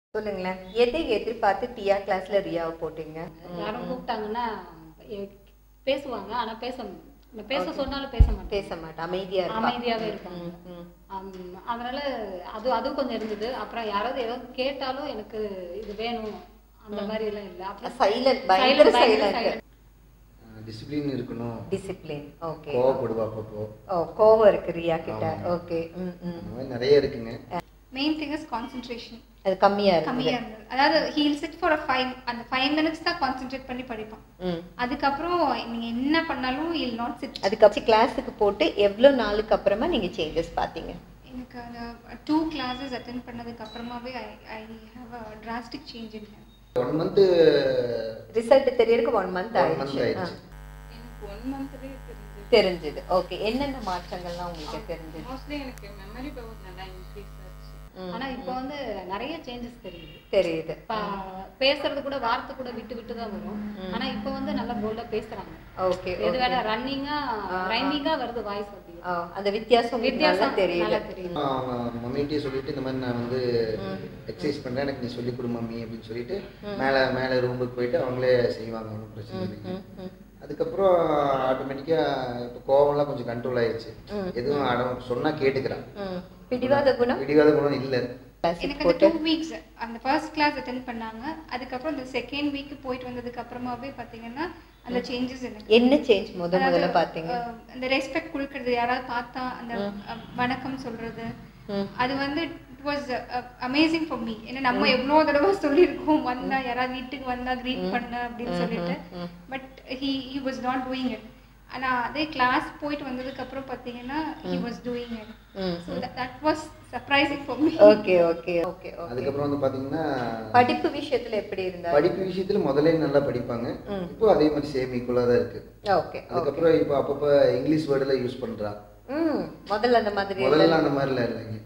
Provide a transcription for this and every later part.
சொல்லுங்களேன் எதை எதிர்பார்த்து டியா கிளாஸ்ல ரியாவை போட்டீங்க யாரும் கூப்பிட்டாங்கன்னா எ- பேசுவாங்க ஆனா பேச நான் பேச சொன்னாலும் பேச மாட்டேன் பேச மாட்டேன் அமைதியா இருப்பா. அமைதியாவே இருப்பாங்க ம், ம். ஆம், அதனால அது அதுவும் கொஞ்சம் இருந்தது அப்புறம் யாராவது ஏதாவது கேட்டாலும் எனக்கு இது வேணும் அந்த மாதிரி எல்லாம் இல்ல அப்புறம் Silent, பயங்கர Silent, பயங்கர silent. silent. டிசிப்ளின் இருக்கணும் டிசிப்ளின் ஓகே கோவப்படுவா அப்பப்போ ஓ கோவம் இருக்கு ரியா கிட்ட ஆமா. ஓகே ம் ம் அந்த மாதிரி நிறைய இருக்குங்க மெயின் திங் இஸ் கான்சென்ட்ரேஷன் அது கம்மியா இருக்கு கம்மியா இருந்தது அதாவது ஹீல் சிட் ஃபார் ஃபைவ் அந்த ஃபைவ் மினிட்ஸ் தான் கான்சென்ட்ரேட் பண்ணி படிப்பான் ம் அதுக்கப்புறம் நீங்க என்ன பண்ணாலும் இல் நாட் சிட் அதுக்கப்புறம் கிளாஸுக்கு போட்டு எவ்வளவு நாளுக்கு அப்புறமா நீங்க சேஞ்சஸ் பாத்தீங்க எனக்கு அந்த டூ கிளாஸஸ் அட்டென்ட் பண்ணதுக்கு அப்புறமாவே I I have a drastic change in one month result தெரியறதுக்கு ஒன் மந்த் ஒன் மந்த் ஆயிடுச்சு ஆயிடுச்சு எனக்கு ஒன் மந்த்லேயே தெரிஞ்சது தெரிஞ்சது ஓகே என்னென்ன மாற்றங்கள்லாம் உங்களுக்கு தெரிஞ்சது மோஸ்ட்லி எனக்கு மெமரி பவர் நல்லா இன்க்ரீஸ் ஆச்சு ம், ஆனா இப்போ வந்து நிறைய சேஞ்சஸ் தெரியுது தெரியுது இப்ப பேசுறது கூட வார்த்தை கூட விட்டு விட்டு தான் வரும் ஆனா இப்போ வந்து நல்லா போல்டா பேசுறாங்க ஓகே எது வேணா ரன்னிங்கா ரைமிங்கா வருது வாய்ஸ் அப்படி அந்த வித்தியாசம் உங்களுக்கு நல்லா வித்தியாசம் தெரியுது நல்லா தெரியுது அவங்க மம்மிகிட்டே சொல்லிட்டு இந்த மாதிரி நான் வந்து எக்ஸசைஸ் பண்றேன் எனக்கு நீ சொல்லிக் கொடு மம்மி அப்படின்னு சொல்லிட்டு மேலே மேலே ரூமுக்கு போயிட்டு அவங்களே செய்வாங்க ஒன்றும் பிரச்சனை இல்லைங்க ம், ம். அதுக்கப்புறம் ஆட்டோமேட்டிக்காக இப்போ கோவம்லாம் கொஞ்சம் கண்ட்ரோல் ஆயிடுச்சு எதுவும் அடம் சொன்னா கேட்டுக்கிறான் ம். பிடிவாத குணம் பிடிவாத குணம் இல்லை கிளாஸுக்கு எனக்கு அந்த போட்டு டூ வீக்ஸ் அந்த ஃபர்ஸ்ட் கிளாஸ் அட்டென்ட் பண்ணாங்க அதுக்கப்புறம் அந்த செகண்ட் வீக் போயிட்டு வந்ததுக்கு அப்புறமாவே பாத்தீங்கன்னா அந்த சேஞ்சஸ் எனக்கு என்ன சேஞ்ச் முத முதல்ல அதாவது, பாத்தீங்க அஹ், அந்த ரெஸ்பெக்ட் கொடுக்கறது யாராவது பார்த்தா அந்த அஹ், வணக்கம் சொல்றது ம். அது வந்து it was amazing for me ஏன்னா நம்ம எவ்வளோ தடவை சொல்லியிருக்கோம் வந்தா யாராவது வீட்டுக்கு வந்தா க்ரீட் பண்ண அப்படின்னு சொல்லிட்டு but he he was not doing it ஆனா அதே கிளாஸ் போயிட்டு வந்ததுக்கு அப்புறம் பார்த்தீங்கன்னா ஹி வாஸ் டூயிங் இட் ம். So that was surprising for me okay okay okay okay அதுக்கப்புறம் வந்து பார்த்தீங்கன்னா படிப்பு விஷயத்துல எப்படி இருந்தா படிப்பு விஷயத்துல முதல்ல நல்லா படிப்பாங்க இப்போ அதே மாதிரி சேம் ஈக்குவலாக தான் இருக்கு ஓகே அதுக்கப்புறம் இப்போ அப்பப்போ இங்கிலீஷ் வேர்டில் யூஸ் பண்றா ம் முதல்ல அந்த மாதிரி முதல்ல அந்த மாதிரிலாம் இல்லைங்க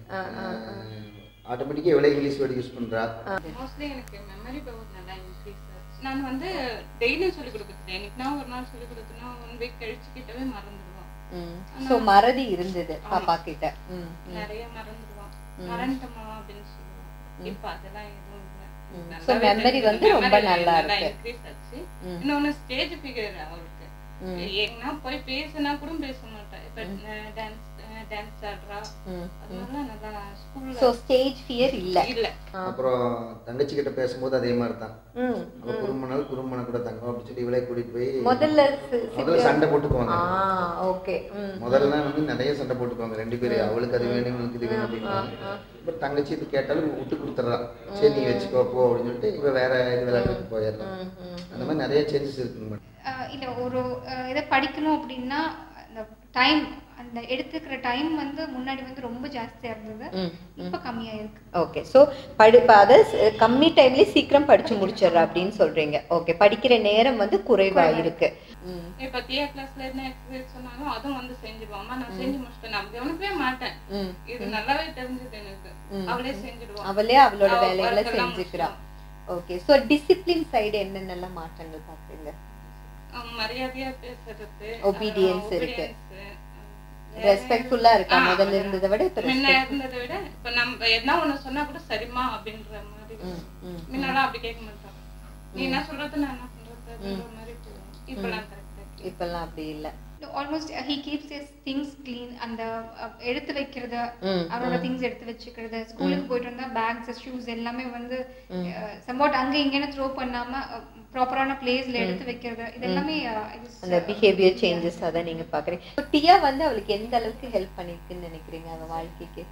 ஆட்டோமேட்டிக்காக எவ்வளோ இங்கிலீஷ் வேர்டு யூஸ் பண்றா மோஸ்ட்லி எனக்கு மெமரி பவர் நல்லா இன்க்ரீஸ் ஆச்சு நான் வந்து டெய்லியும் சொல்லிக் கொடுக்குறேன் எனக்கு நான் ஒரு நாள் சொல்லிக் கொடுத்தேன்னா ஒன் வீக் கழிச்சு கிட்டவே மறந்துடுவான் ம் சோ மறதி இருந்தது பாப்பா கிட்ட ம் நிறைய மறந்துடுவான் மறந்துட்டோமா அப்படின்னு சொல்லுவான் இப்போ அதெல்லாம் எதுவும் இல்லை So, memory வந்து ரொம்ப நல்லா இருக்கு. இன்க்ரீஸ் ஆச்சு இன்னொன்னு ஸ்டேஜ் ஃபிகர் அவருக்கு எங்கன்னா போய் பேசினா கூட பேச மாட்டேன் இப்போ டான்ஸ் டான்ஸ் ஆடுறா அதனால நல்லா ஸ்கூல்ல சோ ஸ்டேஜ் ஃபியர் இல்ல இல்ல அப்புறம் தங்கச்சி கிட்ட பேசும்போது அதே மாதிரி தான் ம் அவள் குறும்பனால் குறும்பனை கூட தங்கம் அப்படின்னு சொல்லி இவளே கூட்டிட்டு போய் முதல்ல சி- முதல்ல சண்டை போட்டுக்குவாங்க ஆ ஓகே ம் முதல்ல வந்து நிறைய சண்டை போட்டுக்குவாங்க ரெண்டு பேரும் அவளுக்கு அது வேணும் இவளுக்கு இது வேணும் அப்படிம்பாங்க அப்புறம் தங்கச்சி இது கேட்டாலும் விட்டு கொடுத்துட்றா சரி நீ வச்சுக்கோ போ அப்படின்னு சொல்லிட்டு இவ வேற இது விளையாட்டுக்கு போயிடுறான் அந்த மாதிரி நிறைய சேஞ்சஸ் இருக்குங்க அஹ் இல்ல ஒரு அஹ் இதை படிக்கணும் அப்படின்னா அந்த டைம் அந்த எடுத்துக்கிற டைம் வந்து முன்னாடி வந்து ரொம்ப ஜாஸ்தியா இருந்தது இப்ப கம்மியா இருக்கு ஓகே ஸோ படிப்பு அதை ஸ்- கம்மி டைம்லயே சீக்கிரம் படிச்சு முடிச்சிடுற அப்படின்னு சொல்றீங்க ஓகே படிக்கிற நேரம் வந்து குறைவா இருக்கு ம் இப்ப தியா கிளாஸ்ல என்ன எக்ஸசைஸ் சொன்னாலும் அதுவும் வந்து செஞ்சிருவான் அம்மா நான் செஞ்சு முடிச்சிட்டேன் நான் கவனிக்கவே மாட்டேன் ம் இது நல்லாவே தெரிஞ்சது எனக்கு அவளே செஞ்சிடுவான் அவளே அவளோட அவ வேலைகளை work எல்லாம் செஞ்சுக்கிறா ஓகே ஸோ டிசிப்ளின் சைடு என்னென்னலாம் மாற்றங்கள் பார்க்குறீங்க அவன் மரியாதையா பேசுறது Obedience அஹ் இருக்கு. obedience, அஹ் ரெஸ்பெக்ட்ஃபுல்லா இருக்கா ஆ, முதல்ல இருந்ததை விட இப்ப முன்ன respect- இருந்ததை விட இப்ப நம்ம என்ன ஒண்ணு சொன்னா கூட சரிமா அப்படின்ற மாதிரி ம். முன்னெல்லாம் அப்படி கேட்க மாட்டான் நீ என்ன சொல்றது நான் என்ன பண்றது அப்படின்ற மாதிரி போகும் இப்பெல்லாம் கரெக்டா இப்பெல்லாம் அப்படி இல்ல almost he keeps is things clean அந்த அஹ், எடுத்து வைக்கிறது ம், அவரோட திங்ஸ் எடுத்து வச்சுக்கிறது ஸ்கூலுக்கு போயிட்டு வந்தா பேக்ஸ் ஷூஸ் எல்லாமே வந்து சம்போட் அங்க இங்கன்னு த்ரோ பண்ணாம ப்ராப்பரான பிளேஸ்ல எடுத்து வைக்கிறது இது எல்லாமே uh, it is, அந்த பிஹேவியர் சேஞ்சஸ் அதான் நீங்க பாக்குறீங்க டியா வந்து அவளுக்கு எந்த அளவுக்கு ஹெல்ப் பண்ணிருக்குன்னு நினைக்கிறீங்க அவ வாழ்க்கைக்கு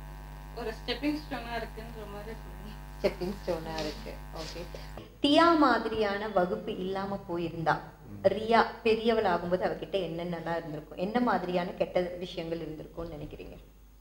ஒரு ஸ்டெப்பிங் ஸ்டோனா இருக்குன்ற மாதிரி சொல்லுவேன் ஸ்டெப்பிங் ஸ்டோனா இருக்கு ஓகே டியா மாதிரியான வகுப்பு இல்லாம போயிருந்தா ரியா பெரியவள் ஆகும்போது அவகிட்ட என்னென்னலாம் இருந்திருக்கும் என்ன மாதிரியான கெட்ட விஷயங்கள் இருந்திருக்கும்னு நினைக்கிறீங்க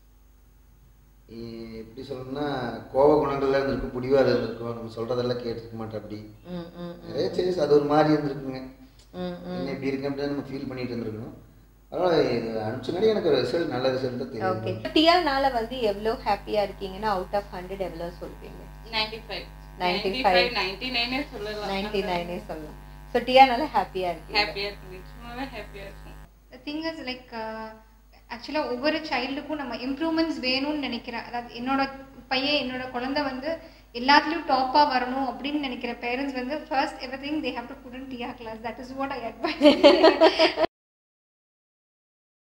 இ- எப்படி சொல்லணும்னா கோவ குணங்கள்லாம் இருந்திருக்கும் புடிவாக இருந்திருக்கும் நம்ம சொல்றதெல்லாம் கேட்டுக்க மாட்டேன் அப்படி ம் ம் நிறைய சேஞ்சஸ் அது ஒரு மாதிரி இருந்திருக்குங்க ம் என்ன இப்படி இருக்கு அப்படின்னு நம்ம ஃபீல் பண்ணிட்டு இருந்திருக்கணும் அதனால இது அனுப்பிச்சனாடி எனக்கு ரிசல்ட் நல்ல ரிசல்ட் தான் ஓகே தெரியும் டியானால வந்து எவ்வளோ ஹாப்பியா இருக்கீங்கன்னா அவுட் ஆஃப் ஹண்ட்ரட் எவ்வளோ சொல்வீங்க ninety five 95. Ninety five ninety நைனே சொல்லலாம் நைன்டி நைனே சொல்லலாம் ஸோ டியானால ஹாப்பியா இருக்கீங்க ஹாப்பியா இருக்கு நிச்சயமாவே ஹாப்பியா இருக்கும் திங் இஸ் லைக் ஆக்சுவலாக ஒவ்வொரு சைல்டுக்கும் நம்ம இம்ப்ரூவ்மெண்ட்ஸ் வேணும்னு நினைக்கிறேன் அதாவது என்னோட பையன் என்னோட குழந்தை வந்து எல்லாத்துலயும் டாப்பா வரணும் அப்படின்னு நினைக்கிற பேரண்ட்ஸ் வந்து first everything they have to put in D R class that is what I advice